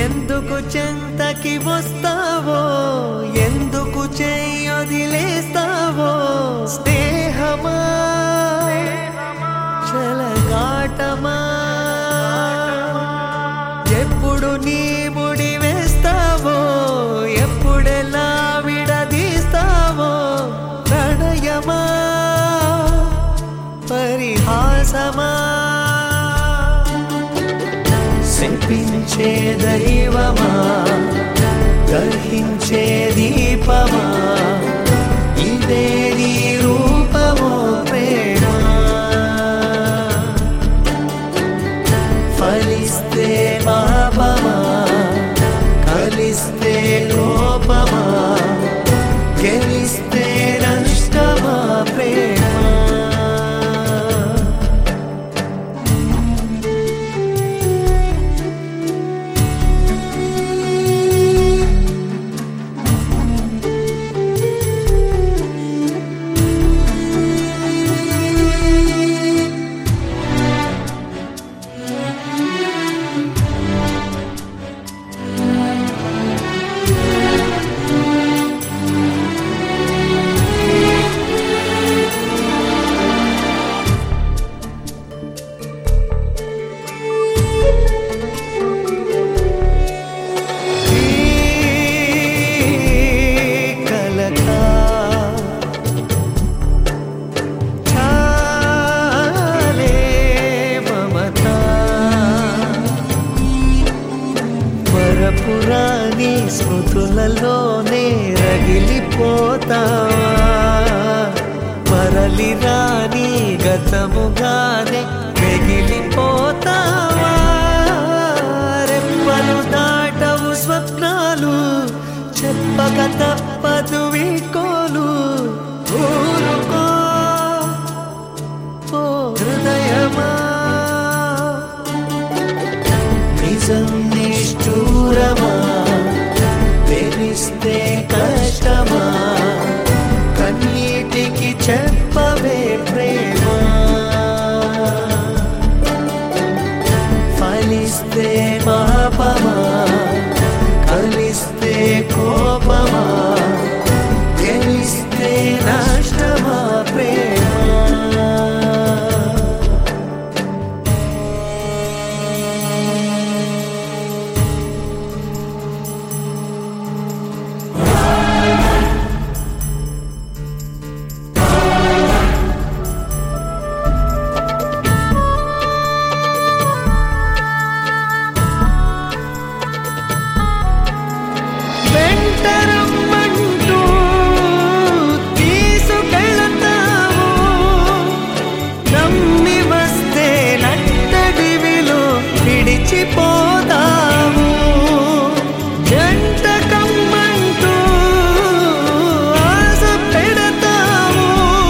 ఎందుకు చెంతకి వస్తావో ఎందుకు చెయ్యొదిలేస్తావో స్నేహమా చలగాటమా ఎప్పుడు నీ ముడి వేస్తావో ఎప్పుడెలా విడదీస్తావో ప్రణయమా పరిహాసమా శపించే దైవమా గ్రహించే దీపమా ఇదే నీ రూపమో ప్రేమ ఫలిస్తే పాపమా కలిస్తే కోపమా గెలిస్తే నష్టమా ప్రేమ కలకా చాలే మమత పరపురాణి స్మృతులలోనే రగిలిపోతావా మరలి రాని గతముగానే మిగిలిపోతావా రెప్పలు దాటవు స్వప్నాలు చెప్పక తప్పదు వీకోలు ఊరుకో ఓ హృదయమా నిజం నిష్ఠూరమా తెలిస్తే కష్టమా కన్నీటికి చెప్పవే ప్రేమ ఫలిస్తే పాపమా కలిస్తే కోపమా గెలిస్తే నష్టమా ప్రేమ వెంటరమ్మంటూ తీసుకెళతావు నమ్మి వస్తే నట్టడివిలో విడిచిపోదాము జంట కమ్మంటూ ఆశ పెడతావు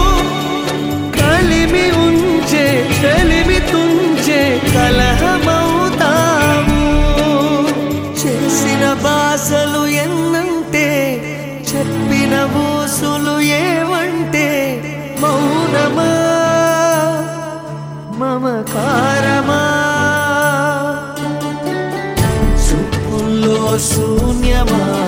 కలిమి ఉంచే చలిమి తుంచే కలహమవుతాము చేసిన బాసలు ఎన్నంటే చెప్పిన ఊసులు ఏవంటే మౌనమా మమకారమా చూపుల్లో శూన్యమా